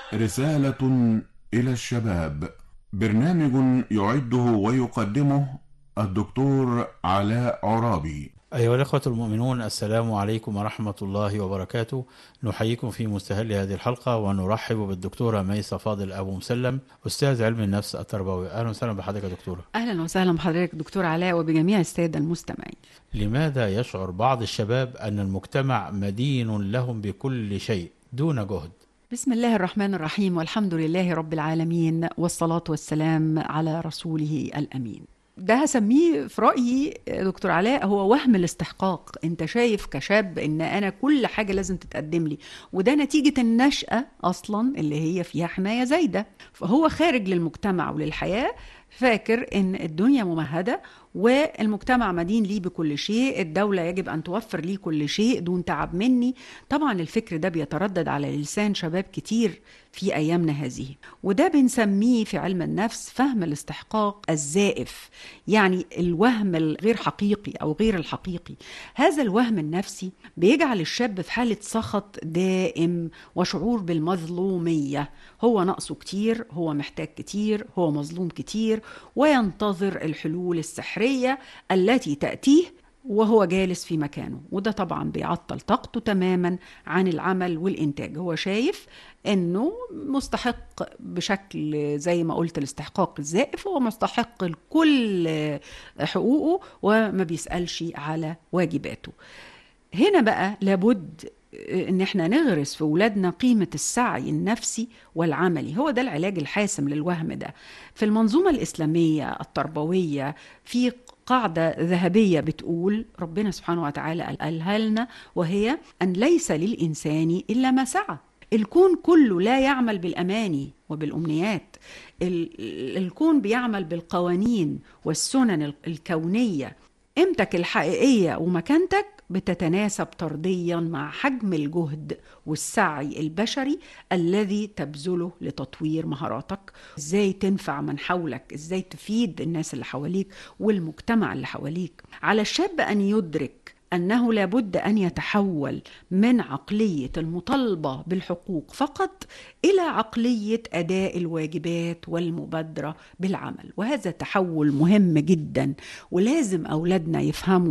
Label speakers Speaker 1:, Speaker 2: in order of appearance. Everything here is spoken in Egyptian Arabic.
Speaker 1: رسالة إلى الشباب برنامج يعده ويقدمه الدكتور علاء عرابي
Speaker 2: أيها الأخوة المؤمنون السلام عليكم ورحمة الله وبركاته نحييكم في مستهل هذه الحلقة ونرحب بالدكتورة ميسة فاضل أبو مسلم أستاذ علم النفس التربوي أهلا وسهلا بحضرتك يا دكتورة
Speaker 3: اهلا وسهلا بحضرتك دكتور علاء وبجميع الساده المستمعين
Speaker 2: لماذا يشعر بعض الشباب أن المجتمع مدين لهم بكل شيء دون جهد
Speaker 3: بسم الله الرحمن الرحيم والحمد لله رب العالمين والصلاه والسلام على رسوله الامين ده هسميه في رايي دكتور علاء هو وهم الاستحقاق انت شايف كشاب ان انا كل حاجه لازم تتقدم لي وده نتيجه النشاه اصلا اللي هي فيها حمايه زايده فهو خارج للمجتمع وللحياه فاكر ان الدنيا ممهده والمجتمع مدين ليه بكل شيء الدولة يجب أن توفر ليه كل شيء دون تعب مني طبعا الفكر ده بيتردد على لسان شباب كتير في أيامنا هذه وده بنسميه في علم النفس فهم الاستحقاق الزائف يعني الوهم الغير حقيقي أو غير الحقيقي هذا الوهم النفسي بيجعل الشاب في حالة سخط دائم وشعور بالمظلومية هو نقصه كتير هو محتاج كتير هو مظلوم كتير وينتظر الحلول السحرية التي تأتيه وهو جالس في مكانه وده طبعا بيعطل طاقته تماما عن العمل والإنتاج هو شايف أنه مستحق بشكل زي ما قلت الاستحقاق الزائف هو مستحق لكل حقوقه وما بيسألش على واجباته هنا بقى لابد ان احنا نغرس في ولادنا قيمة السعي النفسي والعملي هو ده العلاج الحاسم للوهم ده في المنظومة الإسلامية التربوية في قاعدة ذهبية بتقول ربنا سبحانه وتعالى قالها لنا وهي أن ليس للإنسان إلا ما سعى الكون كله لا يعمل بالأماني وبالأمنيات الكون بيعمل بالقوانين والسنن الكونية قيمتك الحقيقية ومكانتك بتتناسب طرديا مع حجم الجهد والسعي البشري الذي تبذله لتطوير مهاراتك ازاي تنفع من حولك ازاي تفيد الناس اللي حواليك والمجتمع اللي حواليك على الشاب ان يدرك انه لابد ان يتحول من عقليه المطالبه بالحقوق فقط الى عقليه اداء الواجبات والمبادره بالعمل وهذا تحول مهم جدا ولازم اولادنا يفهموا